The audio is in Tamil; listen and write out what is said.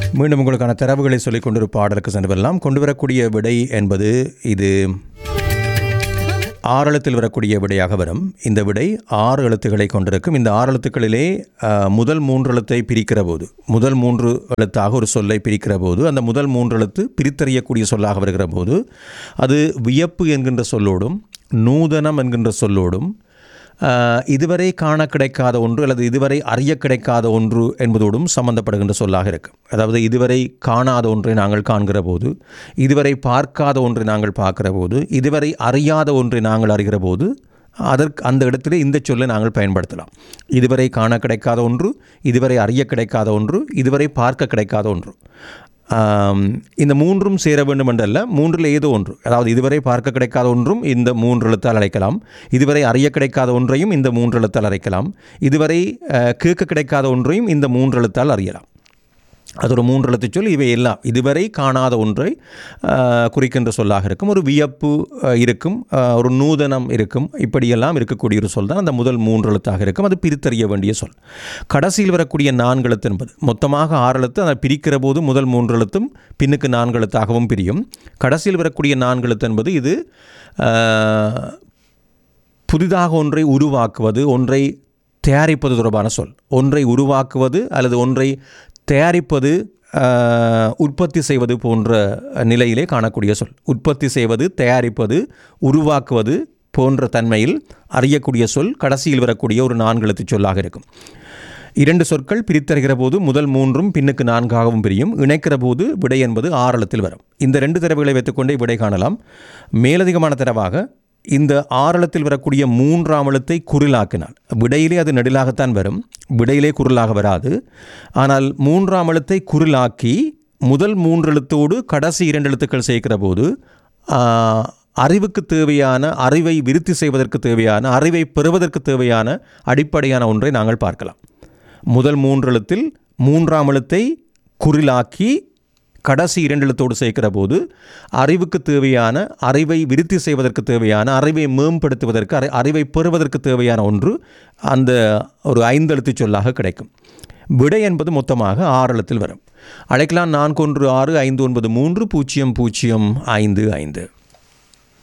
மீண்டும் உங்களுக்கான தரவுகளை சொல்லிக் கொண்டு ஒரு பாடலுக்கு சென்று வரலாம் கொண்டு வரக்கூடிய விடை என்பது இது ஆறு எழுத்தில் வரக்கூடிய விடையாக வரும் இந்த விடை ஆறு எழுத்துக்களை கொண்டிருக்கும் இந்த ஆறு எழுத்துக்களிலே அஹ், முதல் மூன்று எழுத்தை பிரிக்கிற போது முதல் மூன்று எழுத்தாக ஒரு சொல்லை பிரிக்கிற போது அந்த முதல் மூன்று எழுத்து பிரித்தறியக்கூடிய சொல்லாக வருகிற போது அது வியப்பு என்கின்ற சொல்லோடும் நூதனம் என்கின்ற சொல்லோடும் அஹ், இதுவரை காண கிடைக்காத ஒன்று அல்லது இதுவரை அறிய கிடைக்காத ஒன்று என்பதோடும் சம்பந்தப்படுகின்ற சொல்லாக இருக்கும் அதாவது இதுவரை காணாத ஒன்றை நாங்கள் காண்கிற போது இதுவரை பார்க்காத ஒன்றை நாங்கள் பார்க்கிற போது இதுவரை அறியாத ஒன்றை நாங்கள் அறிகிற போது அதற்கு அந்த இடத்திலே இந்த சொல்லை நாங்கள் பயன்படுத்தலாம் இதுவரை காண கிடைக்காத ஒன்று இதுவரை அறிய கிடைக்காத ஒன்று இதுவரை பார்க்க கிடைக்காத ஒன்று ஆம், இந்த மூன்றும் சேர வேண்டும் என்றல்ல மூன்றில் ஏதோ ஒன்று அதாவது இதுவரை பார்க்க கிடைக்காத ஒன்றும் இந்த மூன்று எழுத்தால் அழைக்கலாம் இதுவரை அறிய கிடைக்காத ஒன்றையும் இந்த மூன்று எழுத்தால் அழைக்கலாம் இதுவரை அஹ், கேட்க கிடைக்காத ஒன்றையும் இந்த மூன்று எழுத்தால் அறியலாம் அது ஒரு மூன்று எழுத்துச் சொல் இவை எல்லாம் இதுவரை காணாத ஒன்றை அஹ், குறிக்கின்ற சொல்லாக இருக்கும் ஒரு வியப்பு அஹ், இருக்கும் அஹ், ஒரு நூதனம் இருக்கும் இப்படியெல்லாம் இருக்கக்கூடிய ஒரு சொல் தான் அந்த முதல் மூன்று எழுத்தாக இருக்கும் அது பிரித்தறிய வேண்டிய சொல் கடைசியில் வரக்கூடிய நான்கு எழுத்து என்பது மொத்தமாக ஆறு எழுத்து அதை பிரிக்கிற போது முதல் மூன்று எழுத்தும் பின்னுக்கு நான்கு எழுத்தாகவும் பிரியும் கடைசியில் வரக்கூடிய நான்கு எழுத்து என்பது இது அஹ், புதிதாக ஒன்றை உருவாக்குவது ஒன்றை தயாரிப்பது தொடர்பான சொல் ஒன்றை உருவாக்குவது அல்லது ஒன்றை தயாரிப்பது ஆஹ், உற்பத்தி செய்வது போன்ற நிலையிலே காணக்கூடிய சொல் உற்பத்தி செய்வது தயாரிப்பது உருவாக்குவது போன்ற தன்மையில் அறியக்கூடிய சொல் கடைசியில் வரக்கூடிய ஒரு நான்கு எழுத்துச் சொல்லாக இருக்கும் இரண்டு சொற்கள் பிரித்தருகிற போது முதல் மூன்றும் பின்னுக்கு நான்காகவும் பிரியும் இணைக்கிற போது விடை என்பது ஆறு எழுத்தில் வரும் இந்த ரெண்டு தரவுகளை வைத்துக்கொண்டே விடை காணலாம் மேலதிகமான தரவாக இந்த ஆறளத்தில் வரக்கூடிய மூன்றாம் எழுத்தை குரிலாக்கினால் விடையிலே அது நெடிலாகத்தான் வரும் விடையிலே குரிலாக வராது ஆனால் மூன்றாம் எழுத்தை குரிலாக்கி முதல் மூன்று எழுத்தோடு கடைசி இரண்டு எழுத்துக்கள் சேர்க்கிற போது ஆஹ், அறிவுக்கு தேவையான அறிவை விருத்தி செய்வதற்கு தேவையான அறிவை பெறுவதற்கு தேவையான அடிப்படையான ஒன்றை நாங்கள் பார்க்கலாம் முதல் மூன்று எழுத்தில் மூன்றாம் எழுத்தை குறிலாக்கி கடைசி இரண்டு எழுத்தோடு சேர்க்கிற போது அறிவுக்கு தேவையான அறிவை விருத்தி செய்வதற்கு தேவையான அறிவை மேம்படுத்துவதற்கு அறி அறிவை பெறுவதற்கு தேவையான ஒன்று அந்த ஒரு ஐந்து எழுத்துச் சொல்லாக கிடைக்கும் விடை என்பது மொத்தமாக ஆறு எழுத்தில் வரும் அழைக்கலாம் நான்கு ஒன்று ஆறு ஐந்து ஒன்பது மூன்று பூஜ்ஜியம் பூஜ்ஜியம் ஐந்து ஐந்து